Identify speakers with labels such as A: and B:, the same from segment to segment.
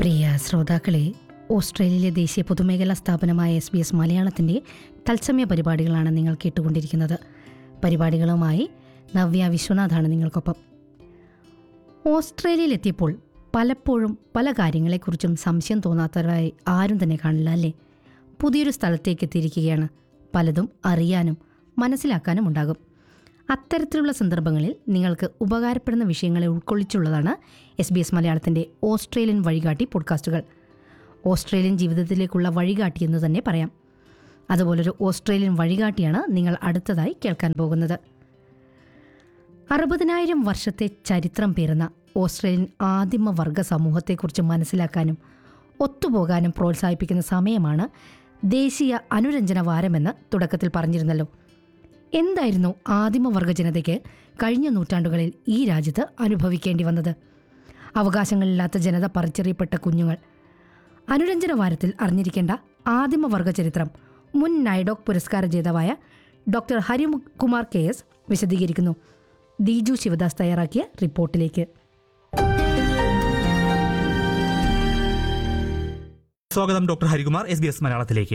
A: പ്രിയ ശ്രോതാക്കളെ ഓസ്ട്രേലിയയിലെ ദേശീയ പൊതുമേഖലാ സ്ഥാപനമായ എസ് ബി എസ് മലയാളത്തിൻ്റെ തത്സമയ പരിപാടികളാണ് നിങ്ങൾ കേട്ടുകൊണ്ടിരിക്കുന്നത് പരിപാടികളുമായി നവ്യ വിശ്വനാഥാണ് നിങ്ങൾക്കൊപ്പം ഓസ്ട്രേലിയയിലെത്തിയപ്പോൾ പലപ്പോഴും പല കാര്യങ്ങളെക്കുറിച്ചും സംശയം തോന്നാത്തവരായി ആരും തന്നെ കാണില്ല അല്ലേ പുതിയൊരു സ്ഥലത്തേക്ക് എത്തിയിരിക്കുകയാണ് പലതും അറിയാനും മനസ്സിലാക്കാനും ഉണ്ടാകും അത്തരത്തിലുള്ള സന്ദർഭങ്ങളിൽ നിങ്ങൾക്ക് ഉപകാരപ്പെടുന്ന വിഷയങ്ങളെ ഉൾക്കൊള്ളിച്ചുള്ളതാണ് എസ് ബി എസ് മലയാളത്തിൻ്റെ ഓസ്ട്രേലിയൻ വഴികാട്ടി പോഡ്കാസ്റ്റുകൾ ഓസ്ട്രേലിയൻ ജീവിതത്തിലേക്കുള്ള വഴികാട്ടി എന്ന് തന്നെ പറയാം അതുപോലൊരു ഓസ്ട്രേലിയൻ വഴികാട്ടിയാണ് നിങ്ങൾ അടുത്തതായി കേൾക്കാൻ പോകുന്നത് അറുപതിനായിരം വർഷത്തെ ചരിത്രം പേറുന്ന ഓസ്ട്രേലിയൻ ആദിമ വർഗ സമൂഹത്തെക്കുറിച്ച് മനസ്സിലാക്കാനും ഒത്തുപോകാനും പ്രോത്സാഹിപ്പിക്കുന്ന സമയമാണ് ദേശീയ അനുരഞ്ജന വാരമെന്ന് തുടക്കത്തിൽ പറഞ്ഞിരുന്നല്ലോ എന്തായിരുന്നു ആദിമവർഗ ജനതയ്ക്ക് കഴിഞ്ഞ നൂറ്റാണ്ടുകളിൽ ഈ രാജ്യത്ത് അനുഭവിക്കേണ്ടി വന്നത് അവകാശങ്ങളില്ലാത്ത ജനത പറിച്ചെറിയപ്പെട്ട കുഞ്ഞുങ്ങൾ അനുരഞ്ജന വാരത്തിൽ അറിഞ്ഞിരിക്കേണ്ട ആദിമവർഗ ചരിത്രം മുൻ നൈഡോക് പുരസ്കാര ജേതാവായ ഡോക്ടർ ഹരികുമാർ കെ എസ് വിശദീകരിക്കുന്നു ദീജു ശിവദാസ് തയ്യാറാക്കിയ റിപ്പോർട്ടിലേക്ക്
B: സ്വാഗതം doctor Harikumar S B S മലയാളത്തിലേക്ക്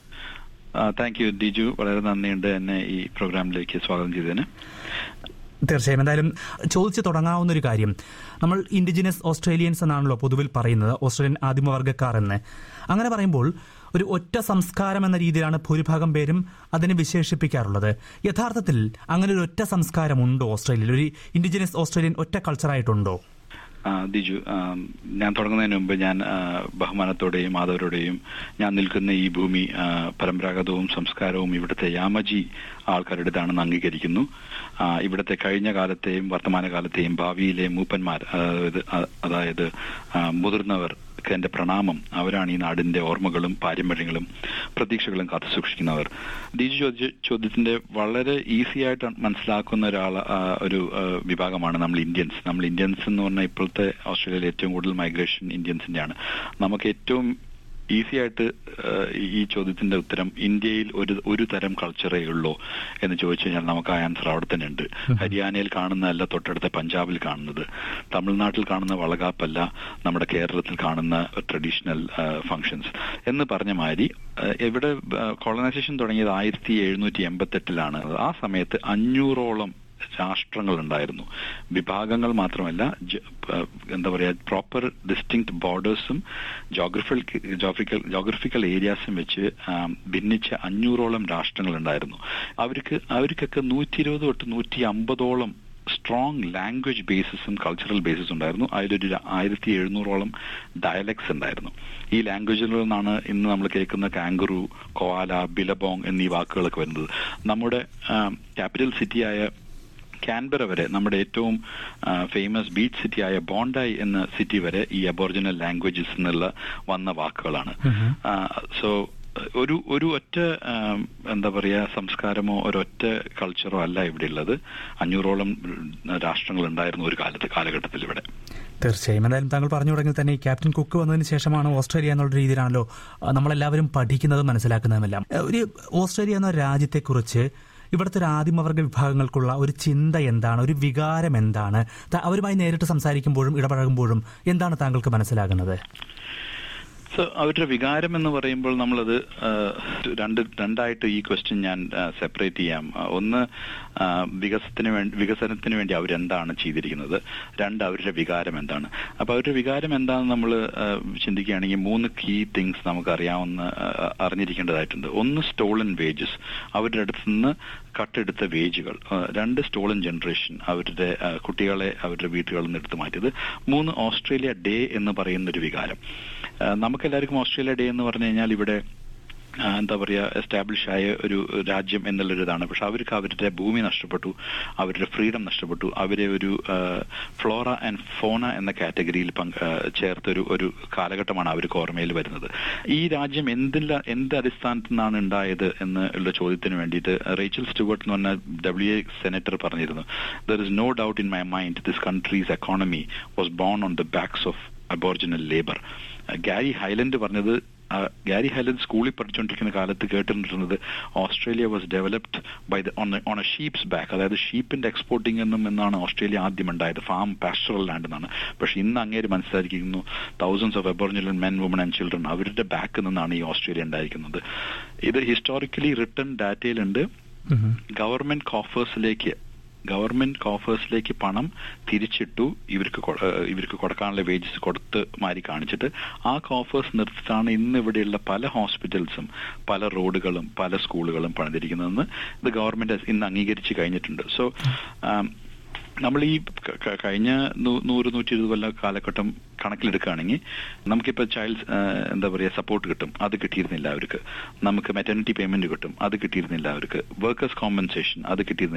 C: താങ്ക് യു ദിജു വളരെ നന്ദിയുണ്ട് എന്നെ ഈ പ്രോഗ്രാമിലേക്ക് സ്വാഗതം ചെയ്തതിന്
B: തീർച്ചയായും എന്തായാലും ചോദിച്ചു തുടങ്ങാവുന്ന ഒരു കാര്യം നമ്മൾ ഇൻഡിജിനസ് ഓസ്ട്രേലിയൻസ് എന്നാണല്ലോ പൊതുവിൽ പറയുന്നത് ഓസ്ട്രേലിയൻ ആദിമവർഗക്കാർ എന്ന് അങ്ങനെ പറയുമ്പോൾ ഒരു ഒറ്റ സംസ്കാരം എന്ന രീതിയിലാണ് ഭൂരിഭാഗം പേരും അതിനെ വിശേഷിപ്പിക്കാറുള്ളത് യഥാർത്ഥത്തിൽ അങ്ങനെ ഒരു ഒറ്റ സംസ്കാരം ഉണ്ടോ ഓസ്ട്രേലിയയിൽ ഒരു ഇൻഡിജിനസ് ഓസ്ട്രേലിയൻ ഒറ്റ കൾച്ചറായിട്ടുണ്ടോ
C: ആ, ദിജു ആ, ഞാൻ തുടങ്ങുന്നതിന് മുമ്പ് ഞാൻ ആ, ബഹുമാനത്തോടെയും ആദവരോടെയും ഞാൻ നിൽക്കുന്ന ഈ ഭൂമി ആ, പരമ്പരാഗതവും സംസ്കാരവും ഇവിടുത്തെ യാമജി ആൾക്കാരുടേതാണെന്ന് അംഗീകരിക്കുന്നു ആ, ഇവിടുത്തെ കഴിഞ്ഞ കാലത്തെയും വർത്തമാനകാലത്തെയും ഭാവിയിലെ മൂപ്പന്മാർ അതായത് അ- അതായത് ആ, മുതിർന്നവർ എന്റെ പ്രണാമം അവരാണ് ഈ നാടിന്റെ ഓർമ്മകളും പാരമ്പര്യങ്ങളും പ്രതീക്ഷകളും കാത്തു സൂക്ഷിക്കുന്നവർ ദീജു ചോദിച്ച ചോദ്യത്തിന്റെ വളരെ ഈസി ആയിട്ട് മനസ്സിലാക്കുന്ന ഒരാൾ ആ, ഒരു ആ, വിഭാഗമാണ് നമ്മൾ ഇന്ത്യൻസ് നമ്മൾ ഇന്ത്യൻസ് എന്ന് പറഞ്ഞാൽ ഇപ്പോഴത്തെ ഓസ്ട്രേലിയയിൽ ഏറ്റവും കൂടുതൽ മൈഗ്രേഷൻ ഇന്ത്യൻസിന്റെയാണ് നമുക്ക് ഏറ്റവും ഈസി ആയിട്ട് ആ, ഈ ചോദ്യത്തിന്റെ ഉത്തരം ഇന്ത്യയിൽ ഒരു ഒരു തരം കൾച്ചറേ ഉള്ളൂ എന്ന് ചോദിച്ചു കഴിഞ്ഞാൽ നമുക്ക് ആ ആൻസർ അവിടെ തന്നെ ഉണ്ട് ഹരിയാനയിൽ കാണുന്നതല്ല തൊട്ടടുത്ത പഞ്ചാബിൽ കാണുന്നത് തമിഴ്നാട്ടിൽ കാണുന്ന വളകാപ്പല്ല നമ്മുടെ കേരളത്തിൽ കാണുന്ന ട്രഡീഷണൽ ഫങ്ഷൻസ് എന്ന് പറഞ്ഞ മാതിരി ആ, ഇവിടെ കോളനൈസേഷൻ തുടങ്ങിയത് ആയിരത്തി എഴുന്നൂറ്റി എൺപത്തെട്ടിലാണ് ആ സമയത്ത് അഞ്ഞൂറോളം രാഷ്ട്രങ്ങൾ ഉണ്ടായിരുന്നു വിഭാഗങ്ങൾ മാത്രമല്ല ജ- പ- എന്താ പറയാ പ്രോപ്പർ ഡിസ്റ്റിങ്ക്ട് ബോർഡേഴ്സും ജോഗ്രഫിക്കൽ ജോഗ്രഫിക്കൽ ജോഗ്രഫിക്കൽ ഏരിയാസും വെച്ച് ആം, ഭിന്നിച്ച അഞ്ഞൂറോളം രാഷ്ട്രങ്ങൾ ഉണ്ടായിരുന്നു അവർക്ക് അവർക്കൊക്കെ നൂറ്റി ഇരുപത് തൊട്ട് നൂറ്റി അമ്പതോളം സ്ട്രോങ് ലാംഗ്വേജ് ബേസിസും കൾച്ചറൽ ബേസിസും ഉണ്ടായിരുന്നു അതിലൊരു ര- ആയിരത്തി എഴുന്നൂറോളം ഡയലക്ട്സ് ഉണ്ടായിരുന്നു ഈ ലാംഗ്വേജിൽ നിന്നാണ് ഇന്ന് നമ്മൾ കേൾക്കുന്ന കാങ്കുറു കോവാല ബിലബോങ് എന്നീ വാക്കുകളൊക്കെ വരുന്നത് നമ്മുടെ ക്യാപിറ്റൽ സിറ്റിയായ കാൻബറ വരെ നമ്മുടെ ഏറ്റവും ഫേമസ് ബീച്ച് സിറ്റിയായ ബോണ്ടായി എന്ന സിറ്റി വരെ ഈ അബോറിജിനൽ ലാംഗ്വേജസ് എന്നുള്ള വന്ന വാക്കുകളാണ് സോ ഒരു ഒരു ഒറ്റ ആം, എന്താ പറയാ സംസ്കാരമോ ഒരൊറ്റ കൾച്ചറോ അല്ല ഇവിടെ ഉള്ളത് അഞ്ഞൂറോളം രാഷ്ട്രങ്ങൾ ഉണ്ടായിരുന്നു ഒരു കാലത്ത് കാലഘട്ടത്തിൽ ഇവിടെ
B: തീർച്ചയായും എന്തായാലും താങ്കൾ പറഞ്ഞു തുടങ്ങി തന്നെ ഈ ക്യാപ്റ്റൻ കുക്ക് വന്നതിന് ശേഷമാണ് ഓസ്ട്രേലിയ എന്നുള്ള രീതിയിലാണല്ലോ ആ, നമ്മളെല്ലാവരും പഠിക്കുന്നതും മനസ്സിലാക്കുന്നതുമെല്ലാം ഏ, ഒരു ഓസ്ട്രേലിയ എന്ന രാജ്യത്തെക്കുറിച്ച് ഇവിടുത്തെ ഒരു ആദിമവർഗ വിഭാഗങ്ങൾക്കുള്ള ഒരു ചിന്ത എന്താണ് ഒരു വികാരം എന്താണ് ത- അവരുമായി നേരിട്ട് സംസാരിക്കുമ്പോഴും ഇടപഴകുമ്പോഴും എന്താണ് താങ്കൾക്ക് മനസ്സിലാകുന്നത്
C: സോ അവരുടെ വികാരം എന്ന് പറയുമ്പോൾ നമ്മളത് ആ, രണ്ട് രണ്ടായിട്ട് ഈ ക്വസ്റ്റ്യൻ ഞാൻ സെപ്പറേറ്റ് ചെയ്യാം ആ, ഒന്ന് ആ, വികസനത്തിന് വേണ്ടി വികസനത്തിന് വേണ്ടി അവരെന്താണ് ചെയ്തിരിക്കുന്നത് രണ്ട് അവരുടെ വികാരം എന്താണ് അപ്പൊ അവരുടെ വികാരം എന്താണെന്ന് നമ്മൾ ചിന്തിക്കുകയാണെങ്കിൽ മൂന്ന് കീ തിങ്സ് നമുക്ക് അറിയാവുന്ന ആ, അറിഞ്ഞിരിക്കേണ്ടതായിട്ടുണ്ട് ഒന്ന് സ്റ്റോളൻ വേജസ് അവരുടെ അടുത്ത് നിന്ന് കട്ടെടുത്ത വേജുകൾ ആ, രണ്ട് സ്റ്റോളൻ ജനറേഷൻ അവരുടെ ആ, കുട്ടികളെ അവരുടെ വീട്ടുകളിൽ നിന്ന് എടുത്തു മാറ്റിയത് മൂന്ന് ഓസ്ട്രേലിയ ഡേ എന്ന് പറയുന്ന ഒരു വികാരം ആ, നമുക്കെല്ലാവർക്കും ഓസ്ട്രേലിയ ഡേ എന്ന് പറഞ്ഞു കഴിഞ്ഞാൽ ഇവിടെ ആ, എന്താ പറയാ എസ്റ്റാബ്ലിഷ് ആയ ഒരു രാജ്യം എന്നുള്ളൊരു ഇതാണ് പക്ഷെ അവർക്ക് അവരുടെ ഭൂമി നഷ്ടപ്പെട്ടു അവരുടെ ഫ്രീഡം നഷ്ടപ്പെട്ടു അവരെ ഒരു ഫ്ലോറ ആൻഡ് ഫോണ എന്ന കാറ്റഗറിയിൽ പങ്ക് ആ, ചേർത്ത ഒരു ഒരു കാലഘട്ടമാണ് അവർക്ക് ഓർമ്മയിൽ വരുന്നത് ഈ രാജ്യം എന്തില്ല എന്ത് അടിസ്ഥാനത്തിൽ നിന്നാണ് ഉണ്ടായത് എന്ന് ഉള്ള ചോദ്യത്തിന് വേണ്ടിയിട്ട് റേച്ചൽ സ്റ്റുവർട്ട് എന്ന് പറഞ്ഞ ഡബ്ല്യു എ സെനറ്റർ പറഞ്ഞിരുന്നു there is no doubt in my mind this country's economy was born on the backs of Aboriginal labour Gary Highland പറഞ്ഞത് ആ ഗാരി ഹൈലൻഡ് സ്കൂളിൽ പഠിച്ചുകൊണ്ടിരിക്കുന്ന കാലത്ത് കേട്ടിരുന്നത് Australia was developed by the on a sheep's back അതായത് ഷീപ്പിന്റെ exporting എന്നും എന്നാണ് ഓസ്ട്രേലിയ ആദ്യം ഉണ്ടായത് ഫാം പാസ്റ്ററൽ ലാൻഡ് എന്നാണ് പക്ഷെ ഇന്ന് അങ്ങേര് മനസ്സിലാക്കിയിരിക്കുന്നു thousands of Aboriginal men women and children അവരുടെ ബാക്കിൽ നിന്നാണ് ഈ ഓസ്ട്രേലിയ ഉണ്ടായിരിക്കുന്നത് ഇത് ഹിസ്റ്റോറിക്കലി റിട്ടേൺ ഡാറ്റയിലുണ്ട്
B: ഉം.
C: ഗവൺമെന്റ് കോഫേഴ്സിലേക്ക് ഗവൺമെന്റ് കോഫേഴ്സിലേക്ക് പണം തിരിച്ചിട്ടു ഇവർക്ക് കൊ- ഏഹ് ഇവർക്ക് കൊടുക്കാനുള്ള വേജസ് കൊടുത്ത് മാറി കാണിച്ചിട്ട് ആ കോഫേഴ്സ് നിർത്തിയിട്ടാണ് ഇന്ന് ഇവിടെയുള്ള പല ഹോസ്പിറ്റൽസും പല റോഡുകളും പല സ്കൂളുകളും പണിതിരിക്കുന്നതെന്ന് ഇത് ഗവൺമെന്റ് ഇന്ന് അംഗീകരിച്ച് കഴിഞ്ഞിട്ടുണ്ട് സോ നമ്മൾ ഈ ക- ക- കഴിഞ്ഞ നൂ- നൂറ് നൂറ്റി ഇരുപത് കൊല്ലം കാലഘട്ടം കണക്കിലെടുക്കുകയാണെങ്കിൽ നമുക്കിപ്പോൾ ചൈൽഡ് എന്താ പറയുക സപ്പോർട്ട് കിട്ടും അത് കിട്ടിയിരുന്നില്ല അവർക്ക് നമുക്ക് മെറ്റർണിറ്റി പേയ്മെന്റ് കിട്ടും അത് കിട്ടിയിരുന്നില്ല അവർക്ക് വർക്കേഴ്സ് കോമ്പൻസേഷൻ അത് കിട്ടിയിരുന്നില്ല